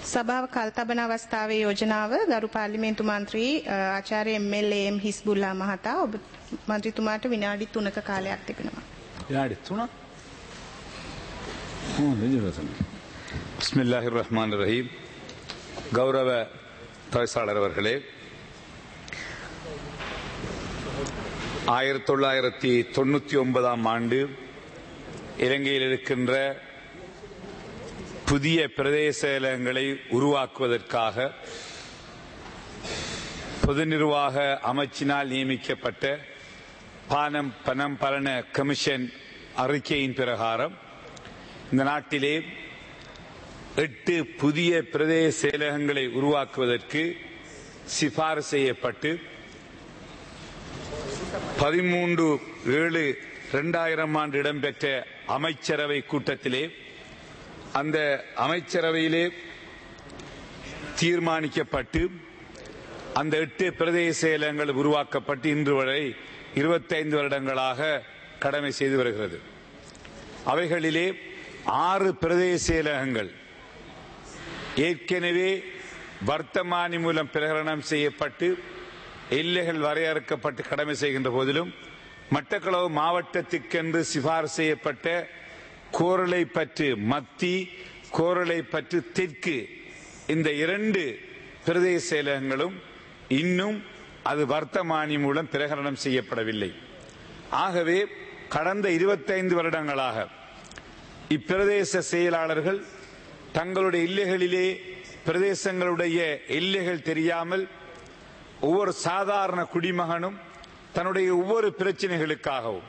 සභාව කල්තබන අවස්ථාවේ යෝජනාව ගරු පාර්ලිමේන්තු මන්ත්‍රී අ, ආචාර්ය එම්.එල්.ඒ.එම්. හිස්බුල්ලා මහතා ඔබ මන්ත්‍රීතුමාට විනාඩි 3ක කාලයක් තිබෙනවා. வினாடி துணா பிஸ்மில்லாஹிர் ரஹ்மான் ரஹீம் கௌரவ தவிசாளர் அவர்களே ஆயிரத்தி தொள்ளாயிரத்தி தொண்ணூத்தி ஒன்பதாம் ஆண்டு இலங்கையில் இருக்கின்ற புதிய பிரதேச செயலகங்களை உருவாக்குவதற்காக பொது நிர்வாக அமைச்சினால் நியமிக்கப்பட்ட பானம் பணம் பலன கமிஷன் அறிக்கையின் பிரகாரம் இந்த நாட்டிலே எட்டு புதிய பிரதேச செயலகங்களை உருவாக்குவதற்கு சிபாரிசு செய்யப்பட்டு பதிமூன்று ஏழு இரண்டாயிரம் ஆண்டு இடம்பெற்ற அமைச்சரவை கூட்டத்திலே அந்த அமைச்சரவையிலே தீர்மானிக்கப்பட்டு அந்த எட்டு பிரதேச செயலகங்கள் உருவாக்கப்பட்டு இன்று வரை இருபத்தைந்து வருடங்களாக கடமை செய்து வருகிறது அவைகளிலே ஆறு பிரதேச செயலகங்கள் ஏற்கனவே வர்த்தமானி மூலம் பிரகடனம் செய்யப்பட்டு எல்லைகள் வரையறுக்கப்பட்டு கடமை செய்கின்ற போதிலும் மட்டக்களவு மாவட்டத்திற்கென்று சிபாரிசு செய்யப்பட்ட கோரளை பற்று மத்தி கோரளை பற்று தெற்கு இந்த இரண்டு பிரதேச செயலகங்களும் இன்னும் அது வர்த்தமானி மூலம் பிரகடனம் செய்யப்படவில்லை ஆகவே கடந்த இருபத்தைந்து வருடங்களாக இப்பிரதேச செயலாளர்கள் தங்களுடைய எல்லைகளிலே பிரதேசங்களுடைய எல்லைகள் தெரியாமல் ஒவ்வொரு சாதாரண குடிமகனும் தன்னுடைய ஒவ்வொரு பிரச்சனைகளுக்காகவும்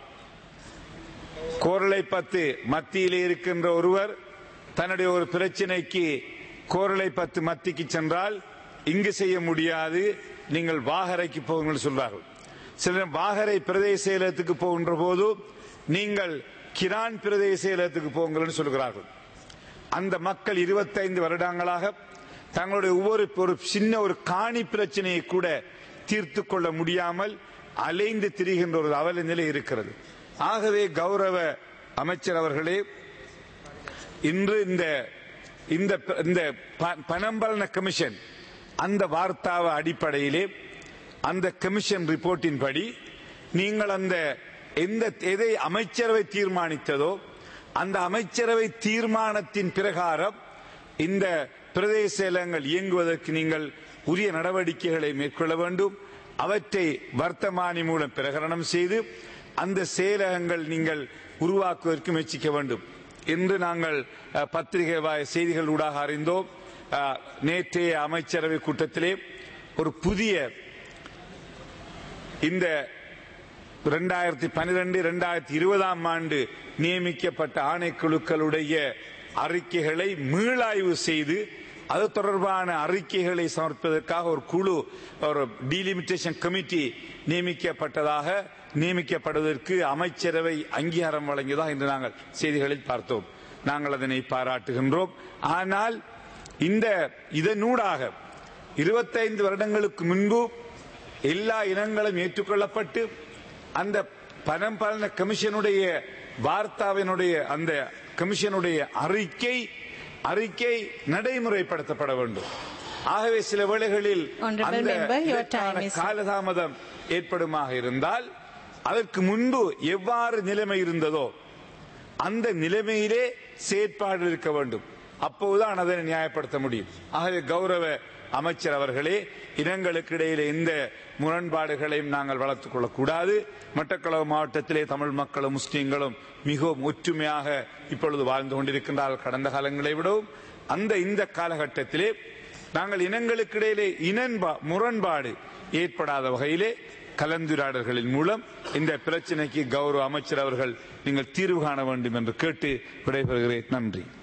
கோரளை பத்து மத்தியிலே இருக்கின்ற ஒருவர் தன்னுடைய ஒரு பிரச்சனைக்கு கோரளை பத்து மத்திக்கு சென்றால் இங்கு செய்ய முடியாது நீங்கள் வாகரைக்கு போகுங்கள் சொல்றார்கள் சிலர் வாகரை பிரதேச செயலகத்துக்கு போகின்ற போது நீங்கள் கிரான் பிரதேச செயலகத்துக்கு போங்கள் சொல்கிறார்கள் அந்த மக்கள் இருபத்தைந்து வருடங்களாக தங்களுடைய ஒவ்வொரு ஒரு சின்ன ஒரு காணி பிரச்சனையை கூட தீர்த்து கொள்ள முடியாமல் அலைந்து திரிகின்ற ஒரு அவல நிலை இருக்கிறது ஆகவே கௌரவ அமைச்சர் அவர்களே இன்று இந்த இந்த இந்த ப- பணம்பலன கமிஷன் அந்த வார்த்தாவ அடிப்படையிலே அந்த கமிஷன் ரிப்போர்ட்டின் படி நீங்கள் அந்த எந்த எதை அமைச்சரவை தீர்மானித்ததோ அந்த அமைச்சரவை தீர்மானத்தின் பிரகாரம் இந்த பிரதேச செயலகங்கள் இயங்குவதற்கு நீங்கள் உரிய நடவடிக்கைகளை மேற்கொள்ள வேண்டும் அவற்றை வர்த்தமானி மூலம் பிரகடனம் செய்து அந்த செயலகங்கள் நீங்கள் உருவாக்குவதற்கு முயற்சிக்க வேண்டும் என்று நாங்கள் அஹ், பத்திரிகை வாய செய்திகள் ஊடாக அறிந்தோம் அஹ், நேற்றைய அமைச்சரவை கூட்டத்திலே ஒரு புதிய இந்த இரண்டாயிரத்தி பனிரெண்டு இரண்டாயிரத்தி இருபதாம் ஆண்டு நியமிக்கப்பட்ட ஆணைக்குழுக்களுடைய அறிக்கைகளை மீளாய்வு செய்து அது தொடர்பான அறிக்கைகளை சமர்ப்பதற்காக ஒரு குழு ஒரு டீலிமிட்டேஷன் கமிட்டி நியமிக்கப்பட்டதாக நியமிக்கப்படுவதற்கு அமைச்சரவை அங்கீகாரம் வழங்கியதாக இன்று நாங்கள் செய்திகளில் பார்த்தோம் நாங்கள் அதனை பாராட்டுகின்றோம் ஆனால் இந்த இதனூடாக இருபத்தைந்து வருடங்களுக்கு முன்பு எல்லா இனங்களும் ஏற்றுக்கொள்ளப்பட்டு அந்த பணம் பலன கமிஷனுடைய வார்த்தாவினுடைய அந்த கமிஷனுடைய அறிக்கை அறிக்கை நடைமுறைப்படுத்தப்பட வேண்டும் ஆகவே சில வேளைகளில் Honorable அந்த member, your இதற்கான time is up. காலதாமதம் ஏற்படுமாக இருந்தால் அதற்கு முன்பு எவ்வாறு நிலைமை இருந்ததோ அந்த நிலைமையிலே செயற்பாடு இருக்க வேண்டும் அப்போதுதான் அதனை நியாயப்படுத்த முடியும் ஆகவே கௌரவ அமைச்சர் அவர்களே இனங்களுக்கு இடையிலே எந்த முரண்பாடுகளையும் நாங்கள் வளர்த்துக் கொள்ளக்கூடாது மட்டக்களவு மாவட்டத்திலே தமிழ் மக்களும் முஸ்லீம்களும் மிகவும் ஒற்றுமையாக இப்பொழுது வாழ்ந்து கொண்டிருக்கின்றார்கள் கடந்த காலங்களை விடவும் அந்த இந்த காலகட்டத்திலே நாங்கள் இனங்களுக்கு இடையிலே இனன்பா முரண்பாடு ஏற்படாத வகையிலே கலந்துரையாடல்களின் மூலம் இந்த பிரச்சனைக்கு கௌரவ அமைச்சர் அவர்கள் நீங்கள் தீர்வு காண வேண்டும் என்று கேட்டு விடைபெறுகிறேன் நன்றி